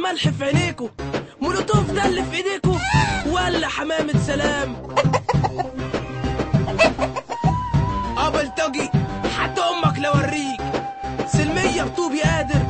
ملح في عينيكوا مولوتوف ده اللي في ايديكوا ولا حمامة سلام ابل تجي حتى امك لو اوريك سلمية بطوبي قادر